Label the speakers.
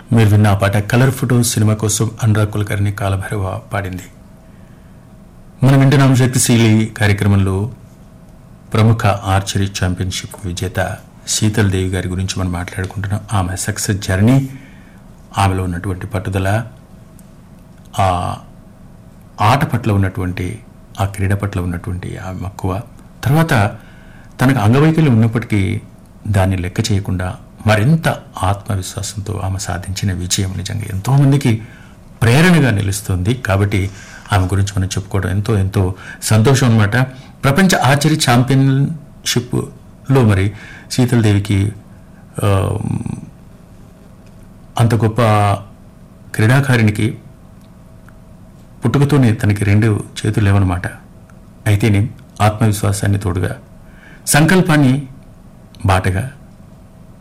Speaker 1: మీరు విన్న ఆ పాట కలర్ ఫోటో సినిమా కోసం అనురాగ్ కులకర్ణి కాలభైరవ పాడింది మనం వింటున్నాం శక్తిశీలి కార్యక్రమంలో ప్రముఖ ఆర్చరీ ఛాంపియన్షిప్ విజేత శీతల్ దేవి గారి గురించి మనం మాట్లాడుకుంటున్నాం ఆమె సక్సెస్ జర్నీ ఆమెలో ఉన్నటువంటి పట్టుదల ఆ ఆట పట్ల ఉన్నటువంటి ఆ క్రీడ పట్ల ఉన్నటువంటి ఆ మక్కువ తర్వాత తనకు అంగవైకల్యం ఉన్నప్పటికీ దాన్ని లెక్క చేయకుండా మరింత ఆత్మవిశ్వాసంతో ఆమె సాధించిన విజయం నిజంగా ఎంతోమందికి ప్రేరణగా నిలుస్తుంది కాబట్టి ఆమె గురించి మనం చెప్పుకోవడం ఎంతో ఎంతో సంతోషం అనమాట ప్రపంచ ఆర్చరీ ఛాంపియన్షిప్లో మరి శీతలదేవికి ఆ, అంత గొప్ప క్రీడాకారినికి పుట్టుకతోనే తనకి రెండు చేతులు లేవన్నమాట అయితేనే ఆత్మవిశ్వాసాన్ని తోడుగా సంకల్పాన్ని బాటగా